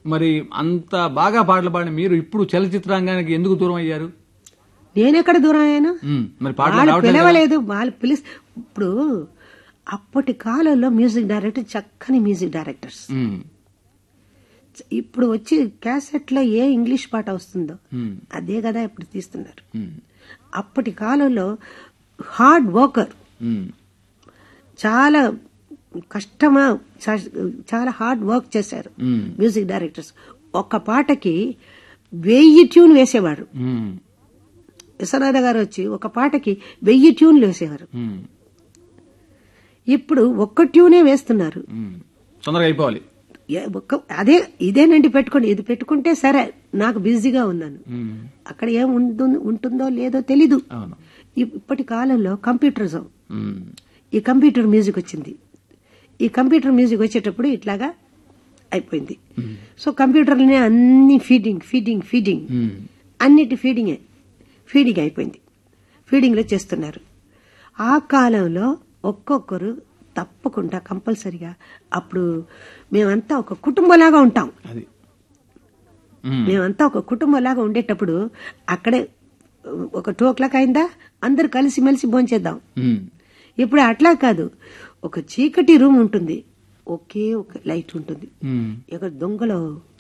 మరి అంత బాగా పాటలు పాడిన మీరు ఇప్పుడు చలచిత్రాంగానికి ఎందుకు దూరం అయ్యారు నేనెక్కడ దూరం అయ్యాను ఉమ్, మరి పాటలు వాళ్ళు రావట్లేదు కదా? పిలవలేదు వాళ్ళు పిలిస్ ఇప్పుడు అప్పటి కాలంలో మ్యూజిక్ డైరెక్టర్ చక్కని మ్యూజిక్ డైరెక్టర్స్ ఉమ్, ఇప్పుడు వచ్చి క్యాసెట్ లో ఏ ఇంగ్లీష్ పాట వస్తుందో ఉమ్, అదే కదా ఇప్పుడు తీస్తున్నారు ఉమ్, అప్పటి కాలంలో హార్డ్ వర్కర్ ఉమ్, చాలా కష్టమా చా- చాలా హార్డ్ వర్క్ చేశారు ఉమ్, మ్యూజిక్ డైరెక్టర్స్ ఒక్క పాటకి వెయ్యి ట్యూన్ వేసేవాడు ఉమ్, విశ్వనాథ గారు వచ్చి ఒక పాటకి వెయ్యి ట్యూన్లు వేసేవారు ఉమ్, ఇప్పుడు ఒక్క ట్యూనే వేస్తున్నారు ఉమ్. తొందరగా అయిపోవాలి ఏ- ఒక్క అదే ఇదేనండి పెట్టుకోండి ఇది పెట్టుకుంటే సరే నాకు బిజీగా ఉన్నాను ఉమ్, అక్కడ ఏం ఉంటుందో ఉంటుందో లేదో తెలీదు అవును ఇప్పటి కాలంలో కంప్యూటరిజం ఉమ్, ఈ కంప్యూటర్ మ్యూజిక్ వచ్చింది ఈ కంప్యూటర్ మ్యూజిక్ వచ్చేటప్పుడు ఇట్లాగా అయిపోయింది సో కంప్యూటర్లోనే అన్ని ఫీడింగ్ ఫీడింగ్ ఫీడింగ్ ఉమ్, అన్నిటి ఫీడింగే ఫీడింగ్ అయిపోయింది ఫీడింగ్లో చేస్తున్నారు ఆ కాలంలో ఒక్కొక్కరు తప్పకుండా కంపల్సరిగా అప్పుడు మేమంతా ఒక కుటుంబంలాగా ఉంటాం అది ఉమ్, మేమంతా ఒక కుటుంబంలాగా ఉండేటప్పుడు అక్కడే ఒక టూ ఓ క్లాక్ అయిందా అందరు కలిసి మెలిసి భోంచేద్దాం ఉమ్, ఇప్పుడు అట్లా కాదు ఒక చీకటి రూమ్ ఉంటుంది ఒకే ఒక లైట్ ఉంటుంది ఉమ్. ఇక్కడ దొంగలు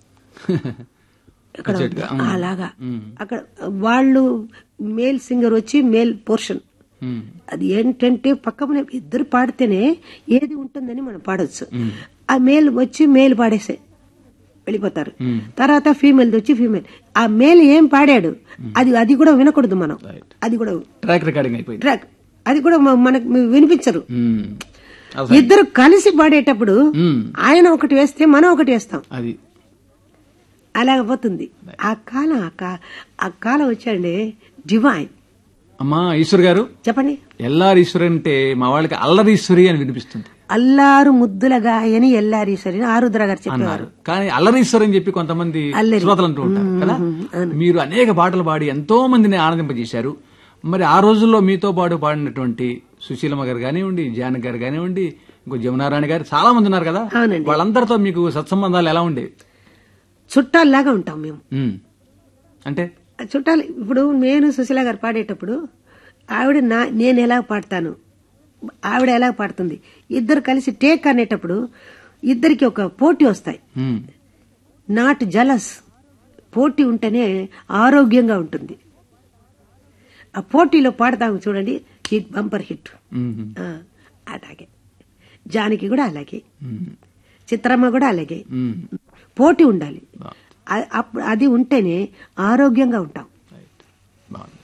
ఇక్కడ అచ్చట్గా, ఉమ్. అలాగా ఉమ్. అక్కడ వాళ్ళు మేల్ సింగర్ వచ్చి మేల్ పోర్షన్ ఉమ్, అది ఏంటంటే పక్కన ఇద్దరు పాడితేనే ఏది ఉంటుందని మనం పాడొచ్చు ఉమ్. ఆ మేల్ వచ్చి మేల్ పాడేసే వెళ్ళిపోతారు ఉమ్. తర్వాత ఫీమేల్ వచ్చి ఫీమేల్ ఆ మేల్ ఏం పాడాడు అది అది కూడా వినకూడదు మనం Right. అది కూడా ట్రాక్ రికార్డింగ్ అయిపోయింది ట్రాక్ అది కూడా మ- మనకు వినిపించరు ఉమ్, అసలు- ఇద్దరు కలిసి పాడేటప్పుడు ఉమ్, ఆయన ఒకటి వేస్తే మనం ఒకటి వేస్తాం అది అలాగ పోతుంది ఆ కాలం ఆ కా- ఆ కాలం వచ్చండి డివైన్ అమ్మా ఈశ్వర్ గారు చెప్పండి ఎల్లారి ఈశ్వరి అంటే మా వాళ్ళకి అల్లరి ఈశ్వరి అని వినిపిస్తుంది అల్లారు ముద్దులగా అని ఎల్లారీశ్వరి అని ఆరుద్ర గారు చెప్పేవారు అన్నారు కానీ అల్లరి ఈశ్వరి అని చెప్పి కొంతమంది అల్లరి. శ్రోతలు అంటూ ఉంటారు కదా మీరు అనేక పాటలు పాడి ఎంతో మందిని ఆనందింపజేశారు మరి ఆ రోజుల్లో మీతో పాటు పాడినటువంటి సుశీలమ్మ గారు కానివ్వండి జానకి గారు కానివ్వండి ఇంకో జమునారాయణ గారు చాలా మంది ఉన్నారు కదా అవునండి. వాళ్ళందరితో మీకు సత్సంబంధాలు ఎలా ఉండేవి చుట్టాల్లాగా ఉంటాం మేము ఉమ్. అంటే ఆ చుట్టాలు ఇప్పుడు నేను సుశీల గారు పాడేటప్పుడు ఆవిడ నా నేను ఎలా పాడతాను ఆవిడ ఎలా పాడుతుంది ఇద్దరు కలిసి టేక్ అనేటప్పుడు ఇద్దరికి ఒక పోటీ వస్తాయి ఉమ్, నాట్ జలస్ పోటీ ఉంటేనే ఆరోగ్యంగా ఉంటుంది ఆ పోటీలో పాడతాము చూడండి హిట్ బంపర్ హిట్ ఉమ్, ఆ, అలాగే జానకి కూడా అలాగే ఉమ్, చిత్రమ్మ కూడా అలాగే ఉమ్. పోటీ ఉండాలి బా- అ- అప్పుడు అది ఉంటేనే ఆరోగ్యంగా ఉంటాం రైట్. బాగుంది